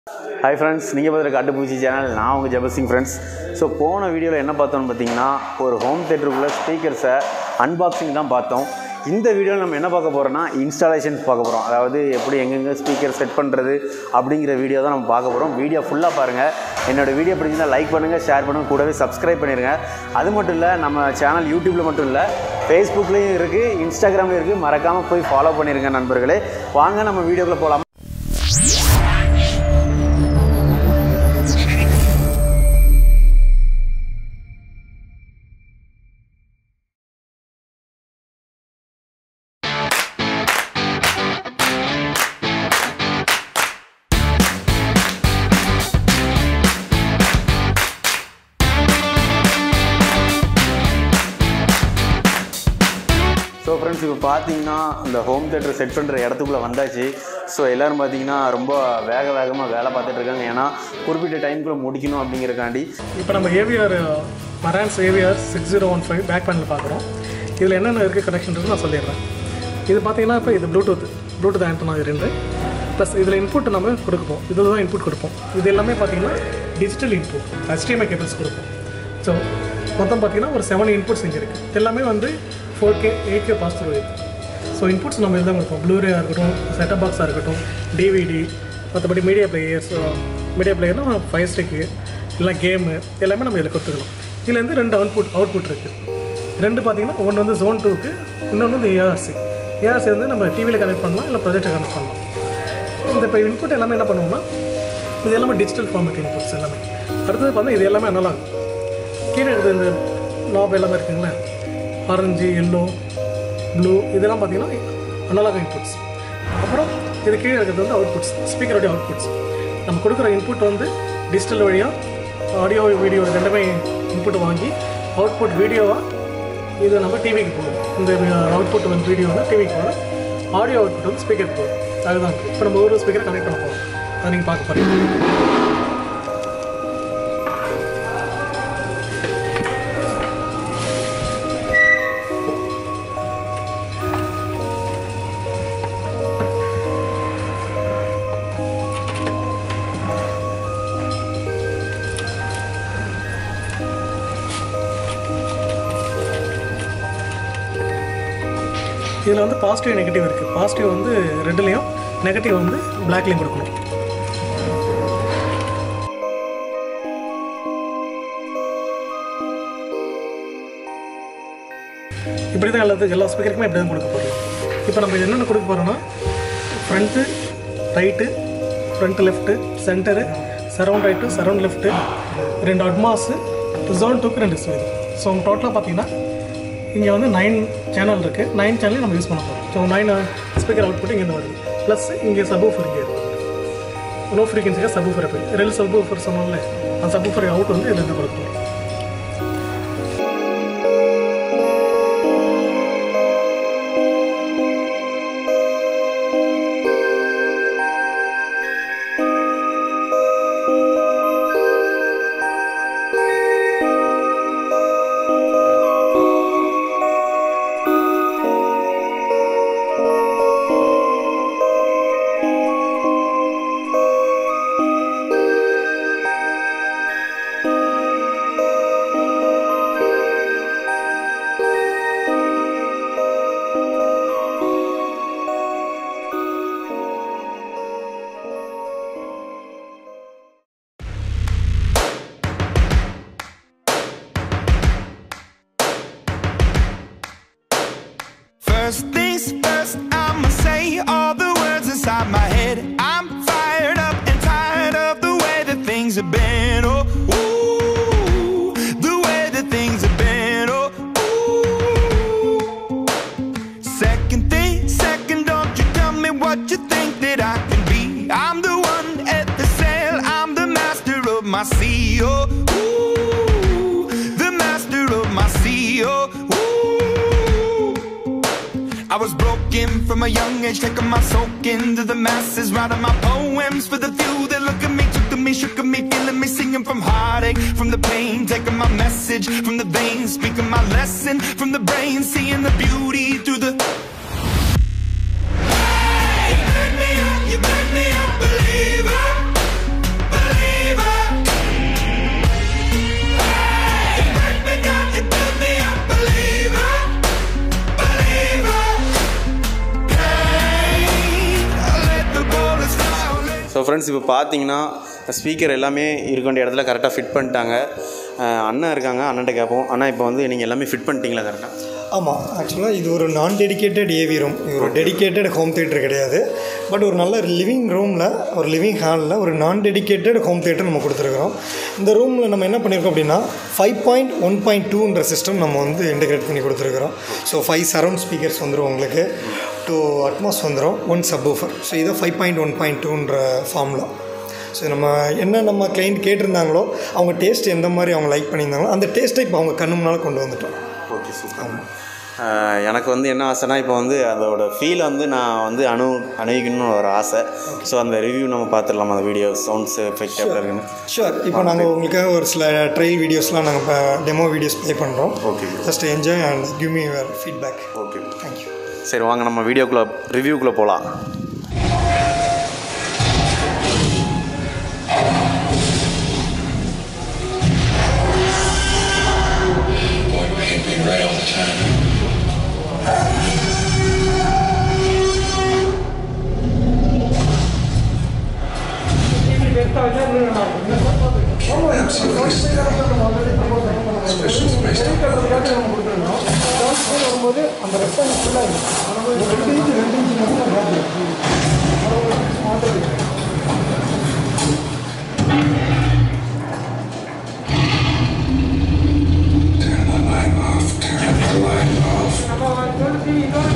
Hi friends நீங்கள் பார்த்துருக்க அட்டுப்பூச்சி channel நான் உங்கள் ஜபசிங் ஃப்ரெண்ட்ஸ் ஸோ போன வீடியோவில் என்ன பார்த்தோம்னு பார்த்தீங்கன்னா ஒரு ஹோம் தேட்டருக்குள்ளே ஸ்பீக்கர்ஸை அன்பாக்சிங் தான் பார்த்தோம் இந்த வீடியோவில் நம்ம என்ன பார்க்க போகிறோம்னா இன்ஸ்டாலேஷன்ஸ் பார்க்க போகிறோம் அதாவது எப்படி எங்கெங்கே ஸ்பீக்கர் செட் பண்ணுறது அப்படிங்கிற வீடியோ தான் நம்ம பார்க்க போகிறோம் வீடியோ ஃபுல்லாக பாருங்கள் என்னோடய வீடியோ பிடிச்சிருந்தா லைக் பண்ணுங்கள் ஷேர் பண்ணுங்கள் கூடவே சப்ஸ்கிரைப் பண்ணிடுங்க அது மட்டும் இல்லை நம்ம சேனல் யூடியூப்பில் மட்டும் இல்லை ஃபேஸ்புக்லேயும் இருக்குது இன்ஸ்டாகிராம்லேயும் இருக்குது மறக்காமல் போய் ஃபாலோ பண்ணிடுங்க நண்பர்களே வாங்க நம்ம வீடியோக்குள்ளே போகலாம் ஸோ ஃப்ரெண்ட்ஸ் இப்போ பார்த்தீங்கன்னா இந்த ஹோம் தேட்டர் செட் பண்ணுற இடத்துக்குள்ளே வந்தாச்சு ஸோ எல்லோரும் பார்த்தீங்கன்னா ரொம்ப வேக வேகமாக வேலை பார்த்துட்டு இருக்காங்க ஏன்னா குறிப்பிட்ட டைமுக்குள்ளே முடிக்கணும் அப்படிங்கிறக்காண்டி இப்போ நம்ம AVR Marantz AVR six zero one five back panel பார்க்குறோம் இதில் என்னென்ன இருக்குது கனெக்ஷன் இருக்குன்னு நான் சொல்லிடுறேன் இது பார்த்தீங்கன்னா இப்போ இது ப்ளூடூத் ப்ளூடூத் ஆண்டனா இருந்து ப்ளஸ் இதில் இன்புட் நம்ம கொடுப்போம் இதில் தான் இன்புட் கொடுப்போம் இது எல்லாமே பார்த்தீங்கன்னா டிஜிட்டல் இன்புட் HDMI கேபிள்ஸ் கொடுப்போம் ஸோ மொத்தம் பார்த்தீங்கன்னா ஒரு செவன் இன்புட்ஸ் இங்கே இருக்குது எல்லாமே வந்து four K eight K pass through so inputs நம்ம இதுதான் கொடுப்போம் ப்ளூரேயாக இருக்கட்டும் செட்டப் பாக்ஸாக இருக்கட்டும் டிவிடி மற்றபடி மீடியா பிளேயர்ஸ் மீடியா பிளேயர்னா ஃபைவ் ஸ்டிக்கு இல்லை கேமு எல்லாமே நம்ம இதில் கொடுத்துக்கலாம் இதுலேருந்து ரெண்டு அவுட்புட் அவுட்புட் இருக்குது ரெண்டு பார்த்தீங்கன்னா ஒன்று வந்து ஜோன் டூக்கு இன்னொன்று வந்து ஏஆர்சி ஏஆர்சி வந்து நம்ம டிவியில் கனெக்ட் பண்ணலாம் இல்லை ப்ரொஜெக்டை கனெக்ட் பண்ணலாம் இந்த இப்போ இன்புட் எல்லாமே என்ன பண்ணுவோம்னா இது எல்லாமே டிஜிட்டல் ஃபார்மேட் இன்புட்ஸ் எல்லாமே அடுத்தது பார்த்தா இது எல்லாமே அனலாக் கீழே இருக்கிற இந்த நாப் எல்லாமே இருக்குங்களே ஆரஞ்சு எல்லோ ப்ளூ இதெல்லாம் பார்த்தீங்கன்னா அனலாக் இன்புட்ஸ் அப்புறம் இது கீழே இருக்கிறது வந்து அவுட்புட்ஸ் ஸ்பீக்கருடைய அவுட்புட்ஸ் நம்ம கொடுக்குற இன்புட் வந்து டிஜிட்டல் வழியாக ஆடியோ வீடியோ ரெண்டுமே இன்புட் வாங்கி அவுட்புட் வீடியோவாக இது நம்ம டிவிக்கு போகும் இந்த அவுட்புட் வந்து வீடியோ வந்து டிவிக்கு போகும் ஆடியோ அவுட்புட் வந்து ஸ்பீக்கருக்கு போகும் அதுதான் இப்போ நம்ம ஒரு ஸ்பீக்கரை கனெக்ட் பண்ண போகிறோம் அதை நீங்கள் பார்க்க போகிறீங்க இதில் வந்து பாசிட்டிவ் நெகட்டிவ் இருக்குது பாசிட்டிவ் வந்து ரெட்லேயும் நெகட்டிவ் வந்து பிளாக்லேயும் கொடுக்கணும் இப்படி தான் எல்லாத்துக்கும் எல்லா ஸ்பீக்கருக்குமே இப்படி தான் கொடுக்க போகிறோம் இப்போ நம்ம என்னென்ன கொடுக்க போகிறோம்னா front right front left center surround right surround left ரெண்டு அட்மாஸு ஜோன் டூக்கு ரெண்டு ஸ்பீக்கர் ஸோ டோட்டலாக பார்த்தீங்கன்னா இங்கே வந்து நைன் சேனல் இருக்குது நைன் சேனலையும் நம்ம யூஸ் பண்ண போகிறோம் ஸோ நைன் ஸ்பீக்கர் அவுட்புட் இங்கே வருது ப்ளஸ் இங்கே சப்வூஃபர் இங்கே லோ ஃப்ரீக்வன்சிக்காக சப்வூஃபர் இப்போ ரெண்டு சப்வூஃபர் சொன்னோம்ல அந்த சப்வூஃபர் அவுட் வந்து இதில் கொடுக்கணும் First things first, I'ma say all the words inside my head. I'm fired up and tired of the way that things have been. Oh, ooh, the way that things have been. Oh, ooh. Second thing, second, don't you tell me what you think that I can be. I'm the one at the sail, I'm the master of my sea. Oh, ooh, the master of my sea. Oh, ooh. I was broken from a young age, taking my soak into the masses, writing my poems for the few that look at me, took to me, shook at me, feeling me, singing from heartache, from the pain, taking my message from the veins, speaking my lesson from the brain, seeing the beauty through the. Hey, you make me up, you make me a believer. Friends இப்போ பார்த்தீங்கன்னா speaker எல்லாமே இருக்க வேண்டிய இடத்துல கரெக்டாக fit பண்ணிட்டாங்க அஹ் அண்ணன் இருக்காங்க அண்ணன்ட்ட கேட்போம் அண்ணா இப்போ வந்து நீங்கள் எல்லாமே ஃபிட் பண்ணிட்டீங்களா கரெக்டாக ஆமாம் ஆக்சுவலாக இது ஒரு நான் டெடிகேட்டட் ஏவி ரூம் இது ஒரு டெடிகேட்டட் ஹோம் தேட்டர் கிடையாது பட் ஒரு நல்ல லிவிங் ரூமில் ஒரு லிவிங் ஹாலில் ஒரு நான் டெடிகேட்டட் ஹோம் தேட்டர் நம்ம கொடுத்துருக்குறோம் இந்த ரூமில் நம்ம என்ன பண்ணியிருக்கோம் அப்படின்னா ஃபைவ் பாயிண்ட் ஒன் பாயிண்ட் டூன்ற சிஸ்டம் நம்ம வந்து இன்டகிரேட் பண்ணி கொடுத்துருக்குறோம் ஸோ ஃபைவ் சரௌண்ட் ஸ்பீக்கர்ஸ் வந்துடும் உங்களுக்கு டூ அட்மாஸ் வந்துடும் ஒன் சப்வூஃபர் ஸோ இதை ஃபைவ் பாயிண்ட் ஒன் பாயிண்ட் டூன்ற ஃபார்முலா ஸோ நம்ம என்ன நம்ம கிளைண்ட் கேட்டிருந்தாங்களோ அவங்க டேஸ்ட் எந்த மாதிரி அவங்க லைக் பண்ணியிருந்தாங்களோ அந்த டேஸ்ட்டை இப்போ அவங்க கண்ணு முன்னால் கொண்டு வந்துட்டோம் ஓகே சூப்பர் எனக்கு வந்து என்ன ஆசைனா இப்போ வந்து அதோட ஃபீல் வந்து நான் வந்து அணு அணுவிக்கணும்னு ஒரு ஆசை ஸோ அந்த ரிவ்யூ நம்ம பார்த்துடலாம் அந்த வீடியோ சவுண்ட்ஸ் எஃபெக்ட் எப்படி இருக்குன்னு ஷூர் இப்போ நாங்கள் உங்களுக்கு ஒரு சில ட்ரையல் வீடியோஸ்லாம் நாங்கள் இப்போ டெமோ வீடியோஸ் ப்ளே பண்ணுறோம் Okay, bro. Just enjoy and give me your feedback okay thank you சரி வாங்க நம்ம வீடியோக்குள்ளே ரிவ்யூக்குள்ளே போகலாம் Boy, hit me right all the time. Absolutely stunning. Special space Turn the light off. Turn the light off.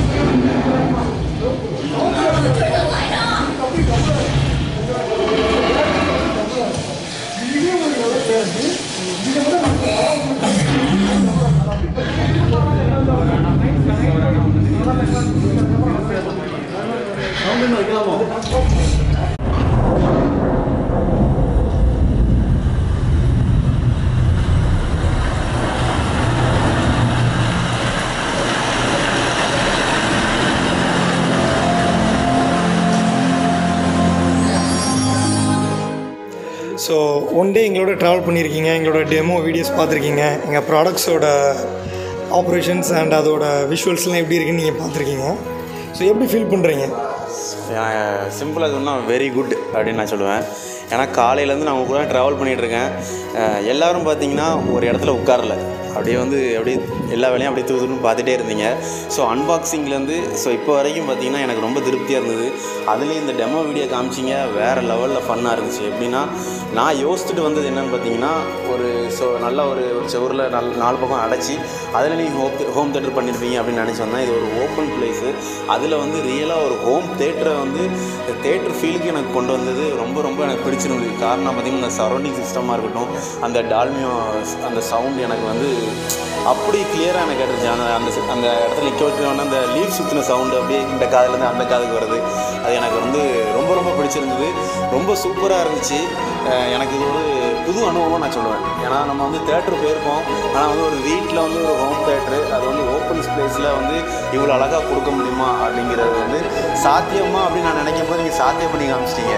So one day எங்களோட travel பண்ணியிருக்கீங்க எங்களோட demo videos பார்த்துருக்கீங்க எங்கள் ப்ராடக்ட்ஸோட ஆப்ரேஷன்ஸ் அண்ட் அதோட விஷுவல்ஸ்லாம் எப்படி இருக்குன்னு நீங்கள் பார்த்துருக்கீங்க ஸோ எப்படி ஃபீல் பண்ணுறீங்க சிம்பிளாக சொன்னால் வெரி குட் அப்படின்னு நான் சொல்லுவேன் ஏன்னா காலையிலேருந்து நான் உங்க கூட ட்ராவல் பண்ணிகிட்ருக்கேன் எல்லோரும் பார்த்தீங்கன்னா ஒரு இடத்துல உட்காரல அப்படியே வந்து அப்படியே எல்லா வேலையும் அப்படியே தூதுன்னு பார்த்துட்டே இருந்தீங்க ஸோ அன்பாக்சிங்லேருந்து ஸோ இப்போ வரைக்கும் பார்த்தீங்கன்னா எனக்கு ரொம்ப திருப்தியாக இருந்தது அதுலேயும் இந்த டெமோ வீடியோ காமிச்சிங்க வேறு லெவலில் ஃபன்னாக இருந்துச்சு எப்படின்னா நான் யோசிச்சுட்டு வந்தது என்னன்னு பார்த்தீங்கன்னா ஒரு ஸோ நல்ல ஒரு ஒரு செவரில் நல் நாலு பக்கம் அடைச்சி அதில் நீங்கள் ஹோம் ஹோம் தேட்டர் பண்ணியிருப்பீங்க அப்படின்னு நினச்சி வந்தேன் இது ஒரு ஓப்பன் பிளேஸு அதில் வந்து ரியலாக ஒரு ஹோம் தேட்டரை வந்து தேட்டர் ஃபீலுக்கு எனக்கு கொண்டு வந்தது ரொம்ப ரொம்ப எனக்கு பிடிச்சிருந்தது காரணம் பார்த்தீங்கன்னா இந்த சரௌண்டிங் சிஸ்டமாக இருக்கட்டும் அந்த டால்மியோ அந்த சவுண்ட் எனக்கு வந்து அப்படி கிளியராக எனக்கு கேட்டுருச்சு அந்த அந்த சி- அந்த இடத்துல நிற்க வைக்கணும்னா அந்த லீவ் சுற்றின சவுண்டு அப்படியே இந்த காதுலேருந்து அந்த காதுக்கு வருது அது எனக்கு வந்து ரொம்ப ரொம்ப பிடிச்சிருந்தது ரொம்ப சூப்பராக இருந்துச்சு அஹ் எனக்கு இது ஒரு புது அனுபவம் நான் சொல்லுவேன் ஏன்னா நம்ம வந்து தேட்டர் போயிருப்போம் ஆனால் வந்து ஒரு வீட்டில் வந்து ஒரு ஹோம் தேட்டரு அது வந்து ஓப்பன் ஸ்பேஸில் வந்து இவ்வளோ அழகாக கொடுக்க முடியுமா அப்படிங்கிறது வந்து சாத்தியமா அப்படின்னு நான் நினைக்கும் போது நீங்கள் சாத்தியம் பண்ணி காமிச்சிட்டீங்க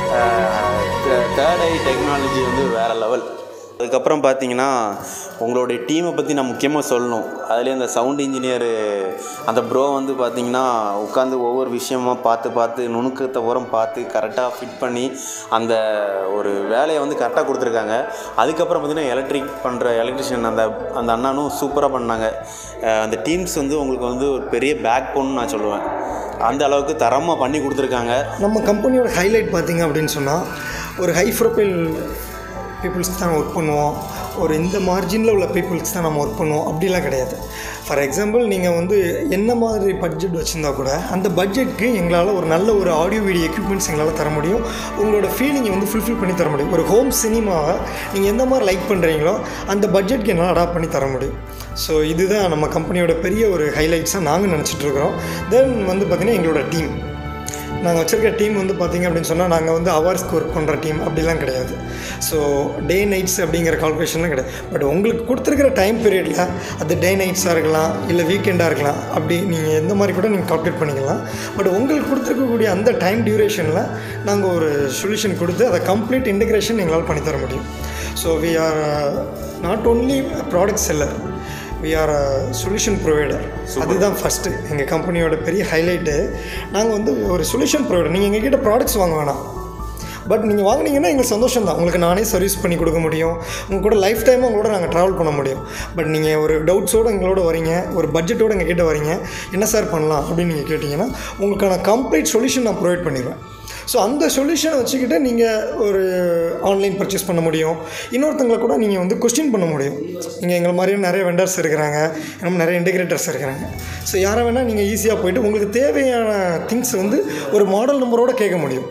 தேர்ட் ஐ டெக்னாலஜி வந்து வேறு லெவல் அதுக்கப்புறம் பார்த்தீங்கன்னா உங்களுடைய டீமை பற்றி நான் முக்கியமாக சொல்லணும் அதுலேயே அந்த சவுண்ட் இன்ஜினியரு அந்த ப்ரோ வந்து பார்த்தீங்கன்னா உட்காந்து ஒவ்வொரு விஷயமா பார்த்து பார்த்து நுணுக்கத்தை உரம் பார்த்து கரெக்டாக ஃபிட் பண்ணி அந்த ஒரு வேலையை வந்து கரெக்டாக கொடுத்துருக்காங்க அதுக்கப்புறம் பார்த்தீங்கன்னா எலக்ட்ரிக் பண்ணுற எலக்ட்ரிஷியன் அந்த அந்த அண்ணனும் சூப்பராக பண்ணாங்க அஹ் அந்த டீம்ஸ் வந்து உங்களுக்கு வந்து ஒரு பெரிய பேக் போன்னு நான் சொல்லுவேன் அந்த அளவுக்கு தரமாக பண்ணி கொடுத்துருக்காங்க நம்ம கம்பெனியோட ஹைலைட் பார்த்தீங்க அப்படின்னு சொன்னால் ஒரு ஹை ப்ரொஃபைல் பீப்புள்ஸ்க்கு தான் ஒர்க் பண்ணுவோம் ஒரு இந்த மார்ஜினில் உள்ள பீப்புள்ஸ்க்கு தான் நம்ம ஒர்க் பண்ணுவோம் அப்படிலாம் கிடையாது ஃபார் எக்ஸாம்பிள் நீங்கள் வந்து என்ன மாதிரி பட்ஜெட் வச்சுருந்தா கூட அந்த பட்ஜெட்க்கு எங்களால் ஒரு நல்ல ஒரு ஆடியோ வீடியோ எக்யூப்மெண்ட்ஸ் எங்களால் தர முடியும் உங்களோட ஃபீலிங்கை வந்து ஃபுல்ஃபில் பண்ணி தர முடியும் ஒரு ஹோம் சினிமாவை நீங்கள் எந்த மாதிரி லைக் பண்ணுறீங்களோ அந்த பட்ஜெட்க்கு என்னால் அடாப்ட் பண்ணி தர முடியும் ஸோ இதுதான் நம்ம கம்பெனியோட பெரிய ஒரு ஹைலைட்ஸாக நாங்கள் நினச்சிட்ருக்குறோம் தென் வந்து பார்த்திங்கன்னா எங்களோட டீம் நாங்கள் வச்சுருக்க டீம் வந்து பார்த்திங்க அப்படின்னு சொன்னால் நாங்கள் வந்து ஹவர்ஸ்க்கு ஒர்க் பண்ணுற டீம் அப்படிலாம் கிடையாது ஸோ டே நைட்ஸ் அப்படிங்கிற கால்குலேஷன்லாம் கிடையாது பட் உங்களுக்கு கொடுத்துருக்கிற டைம் பீரியடில் அது டே நைட்ஸாக இருக்கலாம் இல்லை வீக்கெண்டாக இருக்கலாம் அப்படி நீங்கள் எந்த மாதிரி கூட நீங்கள் கால்குலேட் பண்ணிக்கலாம் பட் உங்களுக்கு கொடுத்துருக்கக்கூடிய அந்த டைம் டியூரேஷனில் நாங்கள் ஒரு சொல்யூஷன் கொடுத்து அதை கம்ப்ளீட் இன்டகிரேஷன் எங்களால் பண்ணி தர முடியும் so we are not only product seller we are solution provider அதுதான் ஃபஸ்ட்டு எங்கள் கம்பெனியோட பெரிய ஹைலைட்டு நாங்கள் வந்து ஒரு சொல்யூஷன் ப்ரொவைடர் நீங்கள் எங்ககிட்ட ப்ராடக்ட்ஸ் வாங்க வேணாம் பட் நீங்கள் வாங்குனீங்கன்னா எங்களுக்கு சந்தோஷம் தான் உங்களுக்கு நானே சர்வீஸ் பண்ணி கொடுக்க முடியும் உங்கள் கூட லைஃப் டைமும் உங்களோட நாங்கள் ட்ராவல் பண்ண முடியும் பட் நீங்கள் ஒரு டவுட்ஸோடு எங்களோட வரீங்க ஒரு பட்ஜெட்டோடு எங்கள் கிட்ட வரீங்க என்ன சார் பண்ணலாம் அப்படின்னு நீங்கள் கேட்டிங்கன்னா உங்களுக்கான கம்ப்ளீட் சொல்யூஷன் நான் ப்ரொவைட் பண்ணிடுவேன் ஸோ அந்த சொல்யூஷனை வச்சுக்கிட்டு நீங்கள் ஒரு ஆன்லைன் பர்ச்சேஸ் பண்ண முடியும் இன்னொருத்தங்களை கூட நீங்கள் வந்து கொஸ்டின் பண்ண முடியும் நீங்கள் எங்களை மாதிரியும் நிறைய வெண்டர்ஸ் இருக்கிறாங்க நம்ம நிறைய இன்டெகிரேட்டர்ஸ் இருக்கிறாங்க ஸோ யாரை வேணால் நீங்கள் ஈஸியாக போயிட்டு உங்களுக்கு தேவையான திங்ஸ் வந்து ஒரு மாடல் நம்பரோட கேட்க முடியும்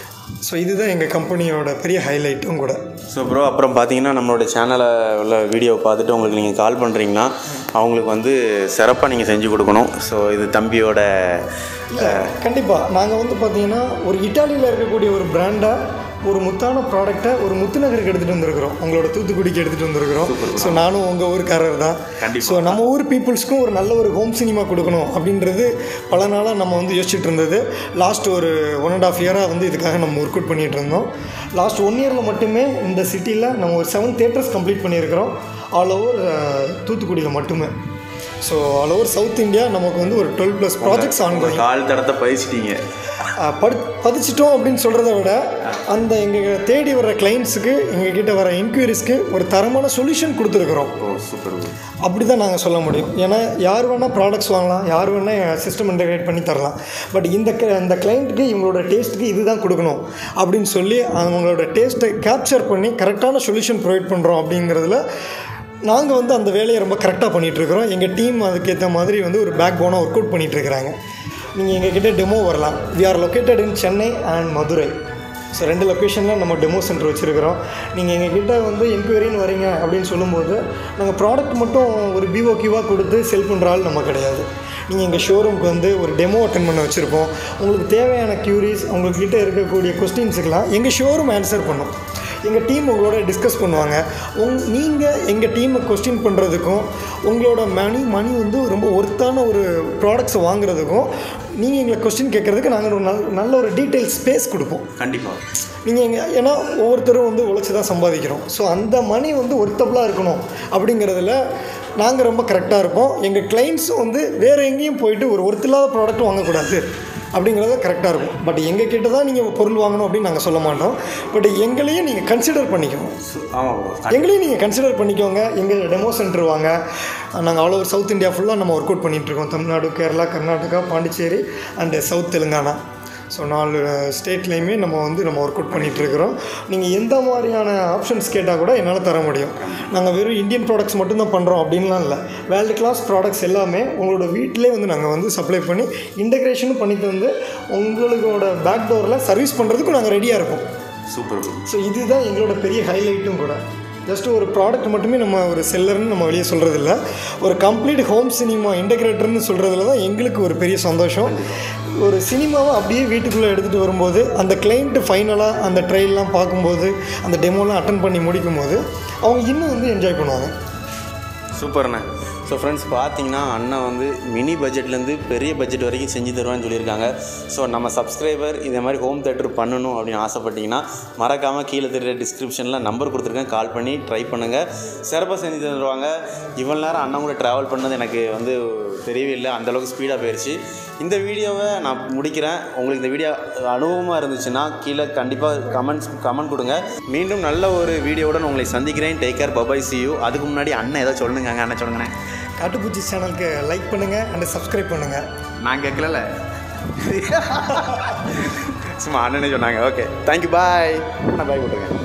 ஸோ இதுதான் எங்கள் கம்பெனியோட பெரிய ஹைலைட்டும் கூட ஸோ ப்ரோ அப்புறம் பார்த்தீங்கன்னா நம்மளோட சேனலை உள்ள வீடியோவை பார்த்துட்டு உங்களுக்கு நீங்கள் கால் பண்ணுறீங்கன்னா அவங்களுக்கு வந்து சிறப்பாக நீங்கள் செஞ்சு கொடுக்கணும் ஸோ இது தம்பியோட இல்லை கண்டிப்பாக நாங்கள் வந்து பார்த்தீங்கன்னா ஒரு இட்டாலியில் இருக்கக்கூடிய ஒரு பிராண்டை ஒரு முத்தான ப்ராடக்டை ஒரு முத்துநகருக்கு எடுத்துகிட்டு வந்திருக்கிறோம் உங்களோட தூத்துக்குடிக்கு எடுத்துகிட்டு வந்திருக்கிறோம் ஸோ நானும் உங்கள் ஊருக்காரர் தான் கண்டிப்பா. ஸோ நம்ம ஊர் பீப்புள்ஸ்க்கும் ஒரு நல்ல ஒரு ஹோம் சினிமா கொடுக்கணும் அப்படின்றது பல நாளாக நம்ம வந்து யோசிச்சுட்டு இருந்தது லாஸ்ட் ஒரு ஒன் அண்ட் ஆஃப் இயராக வந்து இதுக்காக நம்ம ஒர்க் அவுட் பண்ணிகிட்டு இருந்தோம் லாஸ்ட் ஒன் இயரில் மட்டுமே இந்த சிட்டியில் நம்ம ஒரு செவன் தேட்டர்ஸ் கம்ப்ளீட் பண்ணியிருக்கிறோம் ஆல் ஓவர் தூத்துக்குடியில் மட்டுமே so all over south India நமக்கு வந்து ஒரு டுவெல் ப்ளஸ் ப்ராஜெக்ட்ஸ் ஆன்கோயிங் கால் தடத்தை பதிச்சிட்டீங்க படு பதிச்சிட்டோம் அப்படின்னு சொல்கிறத விட அந்த எங்கள் தேடி வர கிளைண்ட்ஸுக்கு எங்ககிட்ட வர என்கொயரிஸ்க்கு ஒரு தரமான சொல்யூஷன் கொடுத்துருக்குறோம் ஓ சூப்பர் அப்படி தான் நாங்கள் சொல்ல முடியும் ஏன்னா யார் வேணால் ப்ராடக்ட்ஸ் வாங்கலாம் யார் வேணால் சிஸ்டம் இன்டகிரேட் பண்ணி தரலாம் பட் இந்த க- இந்த கிளைண்ட்டுக்கு இவங்களோட டேஸ்ட்டுக்கு இதுதான் கொடுக்கணும் அப்படின்னு சொல்லி அவங்களோட டேஸ்ட்டை கேப்சர் பண்ணி கரெக்டான சொல்யூஷன் ப்ரொவைட் பண்ணுறோம் அப்படிங்கிறதுல நாங்கள் வந்து அந்த வேலையை ரொம்ப கரெக்டாக பண்ணிகிட்ருக்குறோம் எங்கள் டீம் அதுக்கேற்ற மாதிரி வந்து ஒரு பேக் போனாக ஒர்க் அவுட் பண்ணிகிட்ருக்குறாங்க நீங்கள் எங்ககிட்ட டெமோ வரலாம் we are located in Chennai and Madurai so ரெண்டு லொக்கேஷனில் நம்ம டெமோ சென்டர் வச்சுருக்கிறோம் நீங்கள் எங்ககிட்ட வந்து என்கொயரின்னு வரீங்க அப்படின்னு சொல்லும்போது நாங்கள் ப்ராடக்ட் மட்டும் ஒரு பிஓக்யூவாக கொடுத்து செல் பண்ணுற ஆள் நம்ம கிடையாது நீங்கள் எங்கள் ஷோரூமுக்கு வந்து ஒரு டெமோ அட்டன் பண்ண வச்சுருப்போம் உங்களுக்கு தேவையான க்யூரிஸ் உங்கள்கிட்ட இருக்கக்கூடிய கொஸ்டின்ஸுக்கெலாம் எங்கள் ஷோரூம் ஆன்சர் பண்ணும் எங்கள் டீம் உங்களோட டிஸ்கஸ் பண்ணுவாங்க உங் நீங்கள் எங்கள் டீமை கொஸ்டின் பண்ணுறதுக்கும் உங்களோட மணி மணி வந்து ரொம்ப ஒர்த்தான ஒரு ப்ராடக்ட்ஸை வாங்குறதுக்கும் நீங்கள் எங்களை கொஸ்டின் கேட்குறதுக்கு நாங்கள் ஒரு நல்ல நல்ல ஒரு டீட்டெயில் ஸ்பேஸ் கொடுப்போம் கண்டிப்பாக நீங்கள் எங்கள் ஏன்னா ஒவ்வொருத்தரும் வந்து உழைச்சி தான் சம்பாதிக்கிறோம் ஸோ அந்த மணி வந்து ஒர்த்தபுளாக இருக்கணும் அப்படிங்கிறதுல நாங்கள் ரொம்ப கரெக்டாக இருப்போம் எங்கள் கிளைண்ட்ஸும் வந்து வேறு எங்கேயும் போயிட்டு ஒரு ஒருத்தில்லாத ப்ராடக்ட் வாங்கக்கூடாது அப்படிங்கிறத கரெக்டாக இருக்கும் பட் எங்கள் கிட்ட தான் நீங்கள் பொருள் வாங்கணும் அப்படின்னு நாங்கள் சொல்ல மாட்டோம் பட் எங்களையும் நீங்கள் கன்சிடர் பண்ணிக்கணும் ஆமாம் ப்ரோ எங்களையும் நீங்கள் கன்சிடர் பண்ணிக்கோங்க எங்கள் டெமோ சென்டர் வாங்க நாங்கள் ஆல் ஓவர் சவுத் இந்தியா ஃபுல்லாக நம்ம ஒர்க் அவுட் பண்ணிகிட்ருக்கோம் Tamil Nadu Kerala Karnataka Pondicherry and south Telangana so நாலு ஸ்டேட்லேயுமே நம்ம வந்து நம்ம ஒர்க் அவுட் பண்ணிகிட்ருக்குறோம் நீங்கள் எந்த மாதிரியான ஆப்ஷன்ஸ் கேட்டால் கூட என்னால் தர முடியும் நாங்கள் வெறும் இந்தியன் ப்ராடக்ட்ஸ் மட்டும்தான் பண்ணுறோம் அப்படின்லாம் இல்லை வேர்ல்டு கிளாஸ் ப்ராடக்ட்ஸ் எல்லாமே உங்களோட வீட்டிலே வந்து நாங்கள் வந்து சப்ளை பண்ணி இன்டகிரேஷனும் பண்ணி தந்து உங்களோட பேக் டோரில் சர்வீஸ் பண்ணுறதுக்கும் நாங்கள் ரெடியாக இருப்போம் சூப்பர் ப்ரோ ஸோ இதுதான் எங்களோட பெரிய ஹைலைட்டும் கூட ஜஸ்ட் ஒரு ப்ராடக்ட் மட்டுமே நம்ம ஒரு செல்லர்னு நம்ம வெளியே சொல்கிறதில்ல ஒரு கம்ப்ளீட் ஹோம் சினிமா இன்டகிரேட்டர்னு சொல்கிறதுல தான் எங்களுக்கு ஒரு பெரிய சந்தோஷம் ஒரு சினிமாவை அப்படியே வீட்டுக்குள்ளே எடுத்துகிட்டு வரும்போது அந்த கிளைண்ட்டு ஃபைனலாக அந்த ட்ரெயிலெலாம் பார்க்கும்போது அந்த டெமோலாம் அட்டன் பண்ணி முடிக்கும்போது அவங்க இன்னும் வந்து என்ஜாய் பண்ணுவாங்க சூப்பர்ண்ணே ஸோ ஃப்ரெண்ட்ஸ் பார்த்தீங்கன்னா அண்ணன் வந்து மினி பட்ஜெட்லேருந்து பெரிய பட்ஜெட் வரைக்கும் செஞ்சு தருவான்னு சொல்லியிருக்காங்க ஸோ நம்ம சப்ஸ்கிரைபர் இதே மாதிரி ஹோம் தேட்டர் பண்ணணும் அப்படின்னு ஆசைப்பட்டீங்கன்னா மறக்காமல் கீழே தெரிய டிஸ்கிரிப்ஷனில் நம்பர் கொடுத்துருக்கேன் கால் பண்ணி ட்ரை பண்ணுங்கள் சிறப்பாக செஞ்சு தருவாங்க இவ்வளோ நேரம் அண்ணன் கூட ட்ராவல் பண்ணது எனக்கு வந்து தெரியவே இல்லை அந்தளவுக்கு ஸ்பீடாக போயிடுச்சு இந்த வீடியோவை நான் முடிக்கிறேன் உங்களுக்கு இந்த வீடியோ அனுபவமாக இருந்துச்சுன்னா கீழே கண்டிப்பாக கமெண்ட்ஸ் கமெண்ட் கொடுங்க மீண்டும் நல்ல ஒரு வீடியோவுடன் உங்களை சந்திக்கிறேன் take care bye see you அதுக்கு முன்னாடி அண்ணன் ஏதோ சொல்லுங்க அண்ணன் சொல்லுங்கண்ணே காட்டுப்பூச்சி சேனலுக்கு லைக் பண்ணுங்கள் அண்ட் சப்ஸ்கிரைப் பண்ணுங்கள் நான் கேட்கல சும்மா அண்ணனே சொன்னாங்க ஓகே தேங்க்யூ பாய் அண்ணா பாய் போட்டுருங்க